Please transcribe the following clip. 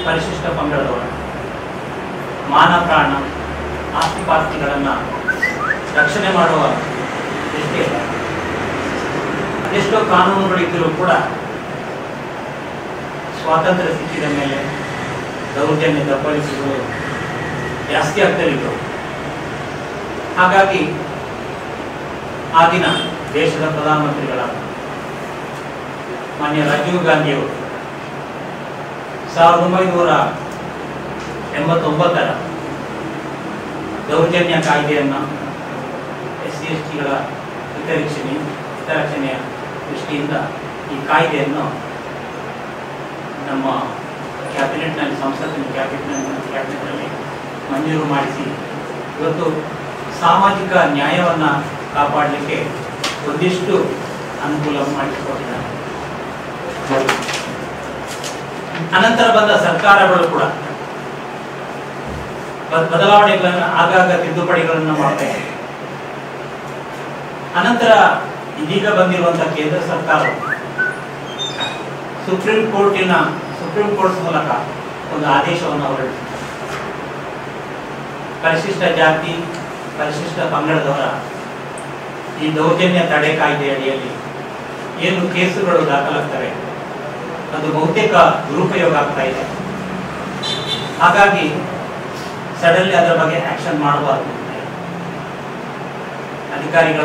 ಪರಿಶಿಷ್ಟ ಪಂಗಡದವರು ಮಾನ ಪ್ರಾಣ ಆಸ್ತಿಪಾಸ್ತಿಗಳನ್ನು ರಕ್ಷಣೆ ಮಾಡುವ ದೃಷ್ಟಿಯಲ್ಲಿ ಅದೆಷ್ಟೋ ಕಾನೂನುಗಳಿದ್ದರೂ ಕೂಡ ಸ್ವಾತಂತ್ರ್ಯ ಸಿಕ್ಕಿದ ಮೇಲೆ ದೌರ್ಜನ್ಯ ದಬ್ಬಳಿಸುವುದು ಜಾಸ್ತಿ ಆಗ್ತಲಿತ್ತು ಹಾಗಾಗಿ ಆ ದಿನ ದೇಶದ ಪ್ರಧಾನಮಂತ್ರಿಗಳ ಮಾನ್ಯ ರಾಜೀವ್ ಗಾಂಧಿಯವರು ಸಾವಿರದ ಒಂಬೈನೂರ ಎಂಬತ್ತೊಂಬತ್ತರ ದೌರ್ಜನ್ಯ ಕಾಯ್ದೆಯನ್ನು ಎಸ್ ಸಿ ಎಸ್ ಟಿಗಳ ಹಿತರಕ್ಷಣೆ ಹಿತರಕ್ಷಣೆಯ ದೃಷ್ಟಿಯಿಂದ ಈ ಕಾಯ್ದೆಯನ್ನು ನಮ್ಮ ಕ್ಯಾಬಿನೆಟ್ನಲ್ಲಿ ಸಂಸತ್ತಿನ ಕ್ಯಾಬಿನೆಟ್ ಕ್ಯಾಬಿನೆಟ್ನಲ್ಲಿ ಮಂಜೂರು ಮಾಡಿಸಿ ಇವತ್ತು ಸಾಮಾಜಿಕ ನ್ಯಾಯವನ್ನು ಕಾಪಾಡಲಿಕ್ಕೆ ಒಂದಿಷ್ಟು ಅನುಕೂಲ ಮಾಡಿಕೊಟ್ಟಿದ್ದಾರೆ ಅನಂತರ ಬಂದ ಸರ್ಕಾರಗಳು ಕೂಡ ಬ- ಬದಲಾವಣೆಗಳನ್ನು ಆಗಾಗ ತಿದ್ದುಪಡಿಗಳನ್ನು ಮಾಡ್ತಾ ಇದೆ ಅನಂತರ ಇದೀಗ ಬಂದಿರುವಂತಹ ಕೇಂದ್ರ ಸರ್ಕಾರ ಸುಪ್ರೀಂ ಕೋರ್ಟಿನ ಸುಪ್ರೀಂ ಕೋರ್ಟ್ ಮೂಲಕ ಒಂದು ಆದೇಶವನ್ನು ಹೊರಡಿಸಿದೆ ಪರಿಶಿಷ್ಟ ಜಾತಿ ಪರಿಶಿಷ್ಟ ಪಂಗಡದವರ ಈ ದೌರ್ಜನ್ಯ ತಡೆ ಕಾಯ್ದೆ ಅಡಿಯಲ್ಲಿ ಏನು ಕೇಸುಗಳು ದಾಖಲಾಗ್ತವೆ ಅದು ಬಹುತೇಕ ದುರುಪಯೋಗ ಆಗ್ತಾ ಇದೆ ಹಾಗಾಗಿ ಸಡನ್ಲಿ ಅದರ ಬಗ್ಗೆ ಆಕ್ಷನ್ ಮಾಡಬಾರದು ಅಧಿಕಾರಿಗಳು